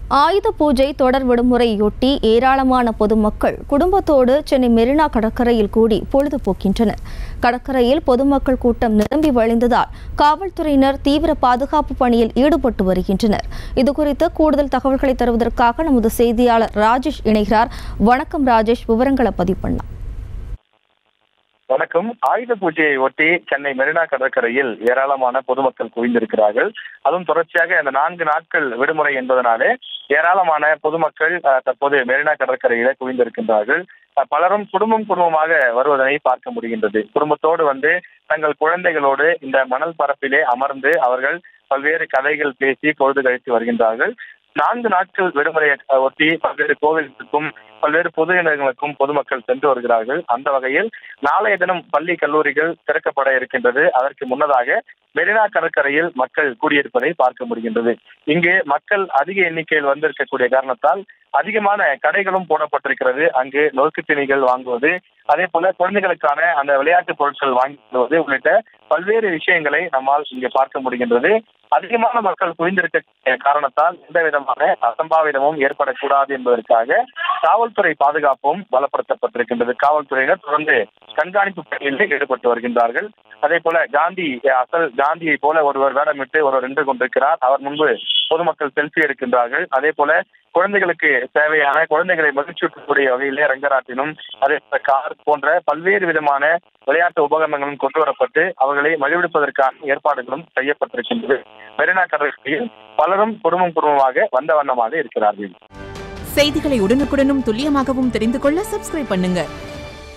ஆயுத பூஜை தொடர் விடுமுறையொட்டி ஏராளமான பொதுமக்கள் குடும்பத்தோடு சென்னை மெரினா கடற்கரையில் கூடி பொழுதுபோக்கின்றனர் கடற்கரையில் பொதுமக்கள் கூட்டம் நிரம்பி வழிந்ததால் காவல்துறையினர் தீவிர பாதுகாப்பு பணியில் ஈடுபட்டு வருகின்றனர் இதுகுறித்து கூடுதல் தகவல்களை தருவதற்காக நமது செய்தியாளர் ராஜேஷ் இணைகிறார் வணக்கம் ராஜேஷ் விவரங்களை பதிவு பண்ணலாம் வணக்கம் ஆயுத பூஜையை ஒட்டி சென்னை மெரினா கடற்கரையில் ஏராளமான பொதுமக்கள் குவிந்திருக்கிறார்கள் அதுவும் தொடர்ச்சியாக இந்த நான்கு நாட்கள் விடுமுறை என்பதனாலே ஏராளமான பொதுமக்கள் அஹ், தற்போது மெரினா கடற்கரையில குவிந்திருக்கின்றார்கள் அஹ், பலரும் குடும்பம் குடும்பமாக வருவதனை பார்க்க முடிகின்றது குடும்பத்தோடு வந்து தங்கள் குழந்தைகளோடு இந்த மணல் பரப்பிலே அமர்ந்து அவர்கள் பல்வேறு கதைகள் பேசி பொழுது கழித்து வருகின்றார்கள் நான்கு நாட்கள் விடுமுறையை அஹ், ஒட்டி பல்வேறு கோவில்களுக்கும் பல்வேறு பொது இடங்களுக்கும் பொதுமக்கள் சென்று வருகிறார்கள் அந்த வகையில் நாளைய தினம் பள்ளி கல்லூரிகள் திறக்கப்பட இருக்கின்றது அதற்கு முன்னதாக மெரினா கடற்கரையில் மக்கள் கூடியிருப்பதை பார்க்க முடிகின்றது இங்கு மக்கள் அதிக எண்ணிக்கையில் வந்திருக்கக்கூடிய காரணத்தால் அதிகமான கடைகளும் போடப்பட்டிருக்கிறது அங்கு நொறுக்கு தீனிகள் வாங்குவது அதே போல குழந்தைகளுக்கான அந்த விளையாட்டு பொருட்கள் வாங்கி வருவது உள்ளிட்ட பல்வேறு விஷயங்களை நம்மால் இங்கு பார்க்க முடிகின்றது அதிகமான மக்கள் குவிந்திருக்க காரணத்தால் எந்த விதமான அசம்பாவிதமும் ஏற்படக்கூடாது என்பதற்காக காவல்துறை பாதுகாப்பும் பலப்படுத்தப்பட்டிருக்கின்றது காவல்துறையினர் தொடர்ந்து கண்காணிப்பு பணியில் ஈடுபட்டு வருகின்றார்கள் அதே போல காந்தி அசல் காந்தியை போல ஒருவர் வேடமிட்டு ஒருவர் நின்று கொண்டிருக்கிறார் அவர் முன்பு பொதுமக்கள் செல்ஃபி எடுக்கின்றார்கள் அதே போல குழந்தைகளுக்கு தேவையான குழந்தைகளை மகிழ்ச்சியூட்டக்கூடிய வகையிலே ரங்கராட்டினும் அதே போல கார் போன்ற பல்வேறு விதமான விளையாட்டு உபகரணங்களும் கொண்டு வரப்பட்டு அவர்களை மகிழ்விப்பதற்கான ஏற்பாடுகளும் செய்யப்பட்டிருக்கின்றது மெரினா கடற்கரையில் பலரும் குடும்பம் குடும்பமாக வந்த வண்ணமாக இருக்கிறார்கள் செய்திகளை உடனுக்குடனும் துல்லியமாகவும் தெரிந்து கொள்ள சப்ஸ்கிரைப் பண்ணுங்க